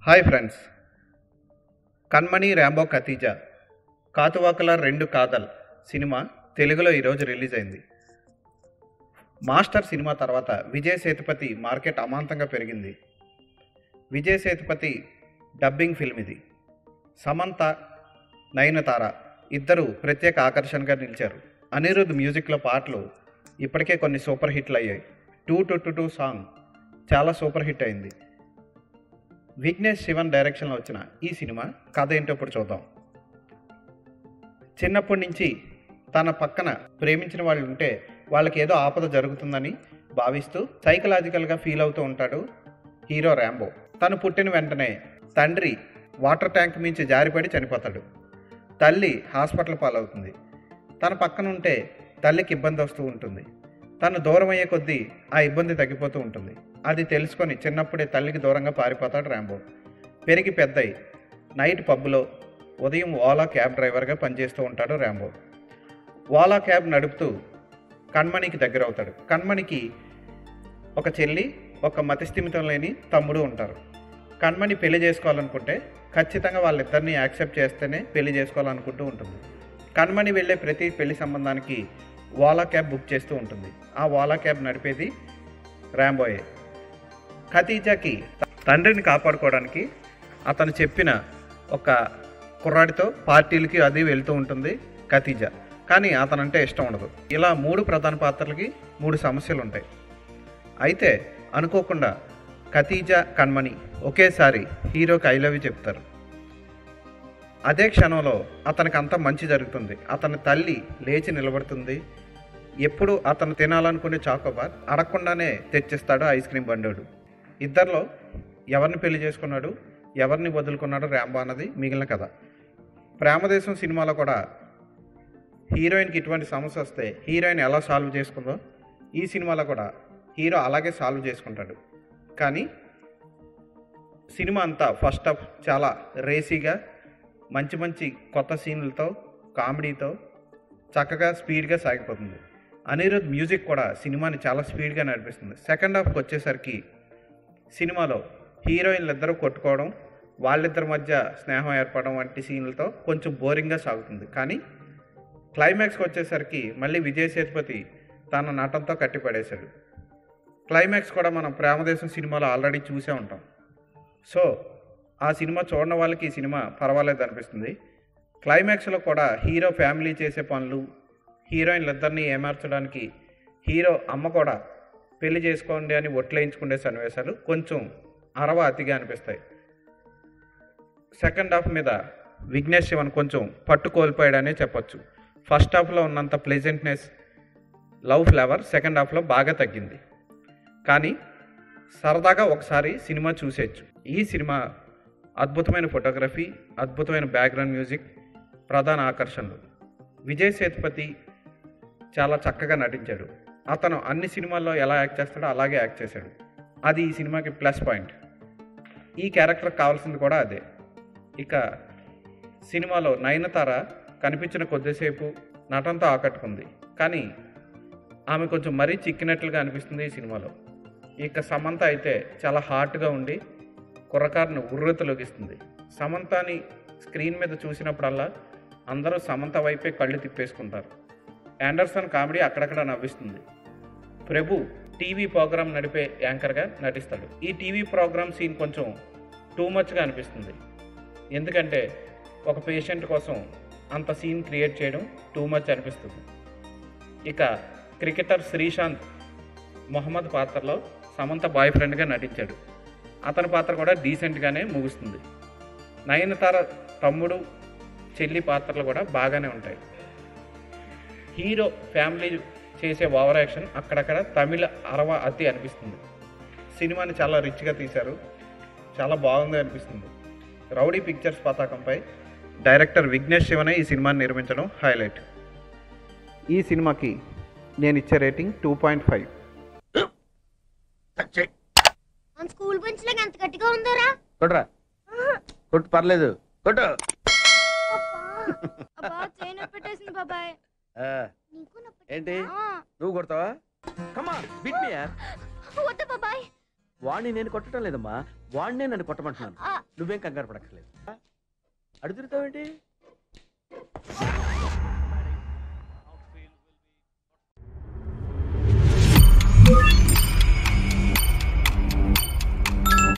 hi friends Kanmani Rambo Khatija Kaathuvaakula Rendu Kaadhal cinema తెలుగులో ఈరోజు release అయింది మాస్టర్ సినిమా తర్వాత విజయ్ సేతుపతి మార్కెట్ అమాంతంగా పెరిగింది విజయ్ సేతుపతి డబ్బింగ్ ఫిల్మ్ ఇది సమంత నయనతార ఇద్దరు ప్రత్యేక ఆకర్షణగా నిలిచారు అనిరుద్ మ్యూజిక్లో పాటలు ఇప్పటికే కొన్ని సూపర్ హిట్లు అయ్యాయి two two two two song చాలా సూపర్ హిట్ అయింది విఘ్నేష్ శివన్ డైరెక్షన్లో వచ్చిన ఈ సినిమా కథ ఏంటో ఇప్పుడు చూద్దాం చిన్నప్పటి నుంచి తన పక్కన ప్రేమించిన వాళ్ళు ఉంటే వాళ్ళకి ఏదో ఆపద జరుగుతుందని భావిస్తూ సైకలాజికల్గా ఫీల్ అవుతూ ఉంటాడు హీరో ర్యాంబో తను పుట్టిన వెంటనే తండ్రి వాటర్ ట్యాంక్ మించి జారిపడి చనిపోతాడు తల్లి హాస్పిటల్ పాలవుతుంది తన పక్కన ఉంటే తల్లికి ఇబ్బంది వస్తూ ఉంటుంది తను దూరం అయ్యే కొద్దీ ఆ ఇబ్బంది తగ్గిపోతూ ఉంటుంది అది తెలుసుకొని చిన్నప్పుడే తల్లికి దూరంగా పారిపోతాడు ర్యాంబో పెరిగి పెద్దయి నైట్ పబ్లో ఉదయం ఓలా క్యాబ్ డ్రైవర్గా పనిచేస్తూ ఉంటాడు ర్యాంబో ఓలా క్యాబ్ నడుపుతూ కణ్మణికి దగ్గర అవుతాడు కణ్మణికి ఒక చెల్లి ఒక మతిస్థిమితం లేని తమ్ముడు ఉంటారు కణ్మణి పెళ్లి చేసుకోవాలనుకుంటే ఖచ్చితంగా వాళ్ళిద్దరిని యాక్సెప్ట్ చేస్తేనే పెళ్లి చేసుకోవాలనుకుంటూ ఉంటుంది కణ్మణి వెళ్ళే ప్రతి పెళ్లి సంబంధానికి ఓలా క్యాబ్ బుక్ చేస్తూ ఉంటుంది ఆ ఓలా క్యాబ్ నడిపేది ర్యాంబోయే ఖతీజాకి తండ్రిని కాపాడుకోవడానికి అతను చెప్పిన ఒక కుర్రాడితో పార్టీలకి అది వెళ్తూ ఉంటుంది ఖతీజా కానీ అతనంటే ఇష్టం ఉండదు ఇలా మూడు ప్రధాన పాత్రలకి మూడు సమస్యలు ఉంటాయి అయితే అనుకోకుండా ఖతీజా కణ్మణి ఒకేసారి హీరోకి ఐ లవ్ యూ చెప్తారు అదే క్షణంలో అతనికి అంతా మంచి జరుగుతుంది అతని తల్లి లేచి నిలబడుతుంది ఎప్పుడు అతను తినాలనుకునే చాకోబార్ అడగకుండానే తెచ్చిస్తాడు ఐస్ క్రీమ్ బండోడు ఇద్దరిలో ఎవరిని పెళ్లి చేసుకున్నాడు ఎవరిని వదులుకున్నాడు ర్యాంబో అన్నది మిగిలిన కథ ప్రేమదేశం సినిమాలో కూడా హీరోయిన్కి ఇటువంటి సమస్య వస్తే హీరోయిన్ ఎలా సాల్వ్ చేసుకుందో ఈ సినిమాలో కూడా హీరో అలాగే సాల్వ్ చేసుకుంటాడు కానీ సినిమా అంతా ఫస్ట్ హాఫ్ చాలా రేసీగా మంచి మంచి కొత్త సీన్లతో కామెడీతో చక్కగా స్పీడ్గా సాగిపోతుంది అనిరుద్ మ్యూజిక్ కూడా సినిమాని చాలా స్పీడ్గా నడిపిస్తుంది సెకండ్ హాఫ్కి వచ్చేసరికి సినిమాలో హీరోయిన్లు ఇద్దరు కొట్టుకోవడం వాళ్ళిద్దరి మధ్య స్నేహం ఏర్పడడం వంటి సీన్లతో కొంచెం బోరింగ్గా సాగుతుంది కానీ క్లైమాక్స్కి వచ్చేసరికి మళ్ళీ విజయ్ సేతుపతి తన నటంతో కట్టిపడేశాడు క్లైమాక్స్ కూడా మనం ప్రేమదేశం సినిమాలో ఆల్రెడీ చూసే ఉంటాం సో ఆ సినిమా చూడని వాళ్ళకి ఈ సినిమా పర్వాలేదు అనిపిస్తుంది క్లైమాక్స్లో కూడా హీరో ఫ్యామిలీ చేసే పనులు హీరోయిన్లు ఇద్దరిని ఏమార్చడానికి హీరో అమ్మ కూడా పెళ్లి చేసుకోండి అని ఒట్లేయించుకునే సన్నివేశాలు కొంచెం అరవ అతిగా అనిపిస్తాయి సెకండ్ హాఫ్ మీద విఘ్నేష్ శివన్ కొంచెం పట్టు కోల్పోయాడనే చెప్పొచ్చు ఫస్ట్ హాఫ్లో ఉన్నంత ప్లెజెంట్నెస్ లవ్ ఫ్లేవర్ సెకండ్ హాఫ్లో బాగా తగ్గింది కానీ సరదాగా ఒకసారి సినిమా చూసేయచ్చు ఈ సినిమా అద్భుతమైన ఫోటోగ్రఫీ అద్భుతమైన బ్యాక్గ్రౌండ్ మ్యూజిక్ ప్రధాన ఆకర్షణలు విజయ్ సేతుపతి చాలా చక్కగా నటించాడు అతను అన్ని సినిమాల్లో ఎలా యాక్ట్ చేస్తాడో అలాగే యాక్ట్ చేశాడు అది ఈ సినిమాకి ప్లస్ పాయింట్ ఈ క్యారెక్టర్ కావాల్సింది కూడా అదే ఇక సినిమాలో నయనతార కనిపించిన కొద్దిసేపు నటనతో ఆకట్టుకుంది కానీ ఆమె కొంచెం మరీ చిక్కినట్లుగా అనిపిస్తుంది ఈ సినిమాలో ఇక సమంత అయితే చాలా హార్ట్గా ఉండి కుర్రకారుని ఉర్రెతలోగిస్తుంది సమంతని స్క్రీన్ మీద చూసినప్పుడల్లా అందరూ సమంత వైపే కళ్ళు తిప్పేసుకుంటారు యాండర్సన్ కామెడీ అక్కడక్కడ నవ్విస్తుంది ప్రభు టీవీ ప్రోగ్రామ్ నడిపే యాంకర్గా నటిస్తాడు ఈ టీవీ ప్రోగ్రామ్ సీన్ కొంచెం టూ మచ్గా అనిపిస్తుంది ఎందుకంటే ఒక పేషెంట్ కోసం అంత సీన్ క్రియేట్ చేయడం టూ మచ్ అనిపిస్తుంది ఇక క్రికెటర్ శ్రీశాంత్ మొహమ్మద్ పాత్రలో సమంత బాయ్ ఫ్రెండ్గా నటించాడు అతని పాత్ర కూడా డీసెంట్గానే ముగుస్తుంది నయనతార తమ్ముడు చెల్లి పాత్రలు కూడా బాగానే ఉంటాయి హీరో ఫ్యామిలీ చేసే ఓవర్ యాక్షన్ అక్కడక్కడ తమిళ అరవ అతి అనిపిస్తుంది సినిమాని చాలా రిచ్గా తీశారు చాలా బాగుంది అనిపిస్తుంది రౌడీ పిక్చర్స్ పతాకంపై డైరెక్టర్ విఘ్నేష్ శివనే ఈ సినిమాని నిర్మించడం హైలైట్ ఈ సినిమాకి నేను ఇచ్చే రేటింగ్ టూ పాయింట్ ఫైవ్ మన స్కూల్ బెంచ్ లాగా ఎంత గట్టిగా ఉందోరా కొట్రా కొట్టు పర్లేదు కొట్టు అబ్బా చైన్ పెట్టేసింది బాబాయ్ ఆ, నీకు నొప్పి ఏంటి ఆ, నువ్వు కొడతావా కమా బిట్ మీ యార్ వద్దు బాబాయ్ వాణ్ణి నేను కొట్టడం లేదమ్మా వాణ్ణే నన్ను కొట్టమంటున్నాను ఆ, నువ్వేం కంగారు పడక్కర్లేదు అడుగుతావేంటి